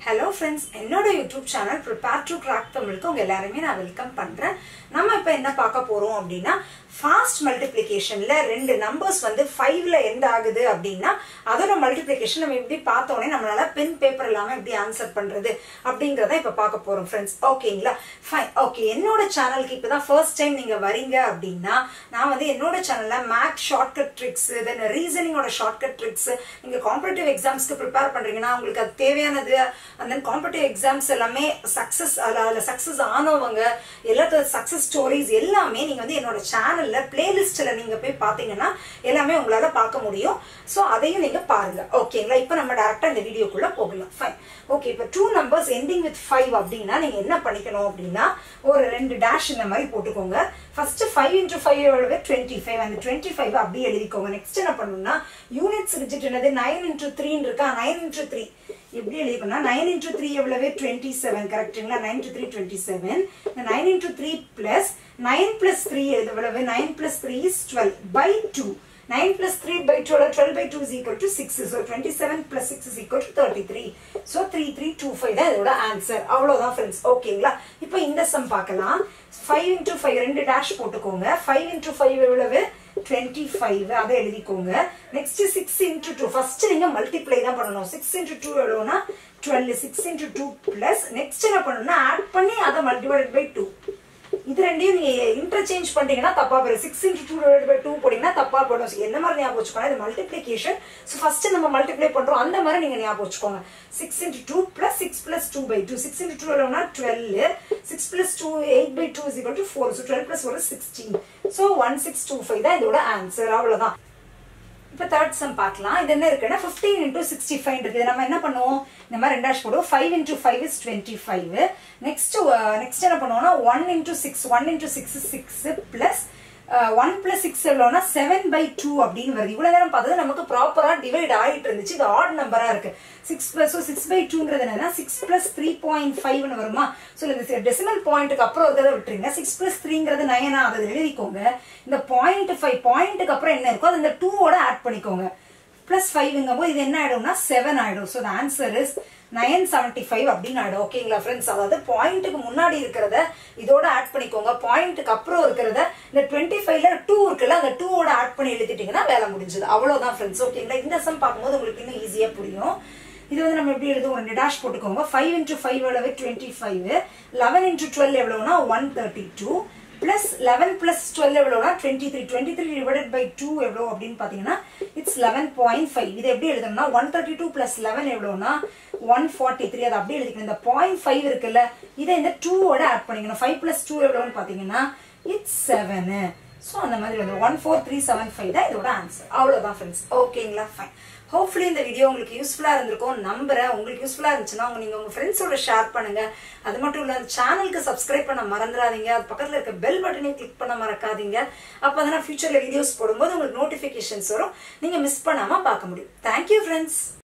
Hello friends என்னோட YouTube channel prepare to crack தமிழுக்கு உங்க எல்லாருமே நான் வெல்கம் பண்றேன் நம்ம இப்போ என்ன பார்க்க போறோம் அப்படின்னா ஃபாஸ்ட் மல்டிப்ளிகேஷன்ல ரெண்டு நம்பர்ஸ் வந்து ஃபைவ்ல எந்த ஆகுது அப்படின்னா அதோட மல்டிப்ளிகேஷன் நம்ம எப்படி பார்த்தோன்னே நம்மளால பென் பேப்பர் இல்லாம எப்படி ஆன்சர் பண்றது அப்படிங்கறத இப்ப பார்க்க போறோம் ஃப்ரெண்ட்ஸ் ஓகேங்களா ஃபைன் ஓகே என்னோட சேனலுக்கு இப்பதான் ஃபர்ஸ்ட் டைம் நீங்க வரீங்க அப்படின்னா நான் வந்து என்னோட சேனல்ல மேக் ஷார்ட்கட் ட்ரிக்ஸ் தென் ரீசனிங்கோட ஷார்ட்கட் ட்ரிக்ஸ் நீங்க காம்படிட்டிவ் எக்ஸாம்ஸ்க்கு ப்ரிப்பேர் பண்றீங்கன்னா உங்களுக்கு அது தேவையானது அண்ட் தென் காம்படிட்டிவ் எக்ஸாம்ஸ் எல்லாமே சக்சஸ் அதில் சக்சஸ் ஆனவங்க எல்லாத்தோட சக்சஸ் ஸ்டோரிஸ் எல்லாமே நீங்க வந்து என்னோட சேனல்ல பிளேலிஸ்ட்ல நீங்க போய் பாத்தீங்கன்னா எல்லாமே உங்களால பார்க்க முடியும் ஸோ அதையும் நீங்க பாருங்க ஓகேங்களா இப்போ நம்ம டேரக்டா இந்த வீடியோக்குள்ள போகலாம் ஃபைன் ஓகே இப்போ two numbers ending with five அப்படின்னா நீங்க என்ன பண்ணிக்கணும் அப்படின்னா ஒரு ரெண்டு டேஷ் இந்த மாதிரி போட்டுக்கோங்க ஃபர்ஸ்ட் ஃபைவ் இன்டூ ஃபைவ் எவ்வளவு டுவெண்ட்டி ஃபைவ் அந்த டுவெண்ட்டி ஃபைவ் அப்படியே எழுதிக்கோங்க நெக்ஸ்ட் என்ன பண்ணணும்னா யூனிட்ஸ் டிஜிட் என்னது நைன் இன்டூ த்ரீன்னு இருக்கா நைன் இன்டூ த்ரீ எப்படி எழுதிக்கணும்னா நைன் இன்டூ த்ரீ எவ்வளவு டுவெண்ட்டி செவன் கரெக்டுங்களா nine to three twenty seven nine into three plus nine plus three எவ்வளவு nine plus three is twelve by two 9 plus 3 by 12, 12 by 2 is equal to 6. So 27 plus 6 is equal to 33. So 3325 தான் இதோட answer அவ்வளவுதான் friends ஓகேங்களா இப்போ இந்த some பார்க்கலாம் 5 into 5 ரெண்டு dash போட்டுக்கோங்க 5 into 5 எவ்வளவு 25 அதை எழுதிக்கோங்க நெக்ஸ்ட் 6 into 2 ஃபர்ஸ்ட் நீங்க மல்டிப்ளை தான் பண்ணணும் 6 into 2 எவ்வளவுனா 12 6 into 2 பிளஸ் நெக்ஸ்ட் என்ன பண்ணணும்னா ஆட் பண்ணி அதை மல்டிவைடட் பை 2 இது ரெண்டையும் நீங்க இன்டர்சேஞ்ச் பண்ணீங்கன்னா தப்பா போயிடும் six into two divide by two போட்டீங்கன்னா தப்பா போயிடும் So, என்ன மாதிரி ஞாபகம் வச்சுக்கோங்க இது மல்டிப்ளிகேஷன் ஸோ ஃபர்ஸ்ட் நம்ம மல்டிப்ளை பண்றோம் அந்த மாதிரி நீங்க ஞாபகம் வச்சுக்கோங்க six into two plus six plus two by two six into two எவ்வளோனா twelve six plus two eight by two is equal to four so twelve plus ஒரு sixteen so one six two five தான் இதோட answer அவ்வளவுதான் இப்போ third sum பார்க்கலாம் இது என்ன இருக்குன்னா ஃபிஃப்டீன் இன்டூ சிக்ஸ்டி ஃபைவ் இருக்குது நம்ம என்ன பண்ணுவோம் இந்த மாதிரி ரெண்டாஷ் போடுவோம் five into five is twenty five next next என்ன பண்ணுவோம்னா one into six one into six six plus one plus six எவ்வளோனா செவன் பை டூ அப்படின்னு வருது இவ்வளவு நேரம் பார்த்தது நமக்கு ப்ராப்பரா டிவைட் ஆகிட்டு இருந்துச்சு இது ஆட் நம்பரா இருக்கு சிக்ஸ் பிளஸ் சிக்ஸ் பை டூங்கிறது என்னன்னா சிக்ஸ் பிளஸ் த்ரீ பாயிண்ட் ஃபைவ்னு வருமா ஸோ இந்த டெசிமல் பாயிண்ட்டுக்கு அப்புறம் இருக்கிறத விட்டுருங்க சிக்ஸ் பிளஸ் த்ரீங்கிறது நயனா அதை எழுதிக்கோங்க இந்த பாயிண்ட் ஃபைவ் பாயிண்ட்டுக்கு அப்புறம் என்ன இருக்கோ அது இந்த டூவோட ஆட் பண்ணிக்கோங்க பிளஸ் ஃபைவ்ங்கும் போது இது என்ன ஆயிடும்னா செவன் ஆயிடும் so answer is nine seventy five அப்படின்னு ஆயிடும் ஓகேங்களா ஃப்ரெண்ட்ஸ் அதாவது பாயிண்ட்டுக்கு முன்னாடி இருக்கிறத இதோட ஆட் பண்ணிக்கோங்க பாயிண்ட்டுக்கு அப்புறம் இருக்கிறத இந்த டுவெண்ட்டி ஃபைவ்ல டூ இருக்குல்ல அந்த டூவோட ஆட் பண்ணி எழுதிட்டீங்கன்னா வேலை முடிஞ்சது அவ்வளவுதான் ஃப்ரெண்ட்ஸ் ஓகேங்களா இந்த சம் பார்க்கும்போது உங்களுக்கு இன்னும் ஈஸியா புரியும் இது வந்து நம்ம எப்படி எழுதுவோம் ரெண்டு டேஷ் போட்டுக்கோங்க ஃபைவ் இன்டூ ஃபைவ் எவ்வளவு twenty five eleven into twelve எவ்வளவுனா one thirty two plus eleven plus twelve எவ்வளோனா twenty three twenty three divided by two எவ்வளோ அப்படின்னு பார்த்தீங்கன்னா இட்ஸ் லெவன் பாயிண்ட் ஃபைவ் இது எப்படி எழுதணும்னா one thirty two plus eleven எவ்வளோனா ஒன் ஃபார்ட்டி த்ரீ அதை அப்படியே எழுதிக்கணும் இந்த பாயிண்ட் ஃபைவ் இருக்குல்ல இதை இந்த டூவோட ஆட் பண்ணிக்கணும் ஃபைவ் பிளஸ் டூ எவ்வளோன்னு பார்த்தீங்கன்னா இட்ஸ் செவனு ஸோ அந்த மாதிரி வந்து one four three seven five தான் இதோட ஆன்சர் அவ்வளோதான் ஃப்ரெண்ட்ஸ் ஓகேங்களா ஃபைன் ஹோப்ஃபுல்லி இந்த வீடியோ உங்களுக்கு யூஸ்ஃபுல்லாக இருந்திருக்கும் நம்புறேன் உங்களுக்கு யூஸ்ஃபுல்லாக இருந்துச்சுன்னா உங்க நீங்கள் உங்கள் ஃப்ரெண்ட்ஸோட ஷேர் பண்ணுங்க அது மட்டும் இல்லை சேனலுக்கு சப்ஸ்கிரைப் பண்ண மறந்துடாதீங்க அது பக்கத்தில் இருக்க பெல் பட்டனையும் கிளிக் பண்ண மறக்காதீங்க அப்போ தான் ஃபியூச்சரில் வீடியோஸ் போடும்போது உங்களுக்கு நோட்டிஃபிகேஷன்ஸ் வரும் நீங்கள் மிஸ் பண்ணாமல் பார்க்க முடியும் தேங்க்யூ ஃப்ரெண்ட்ஸ்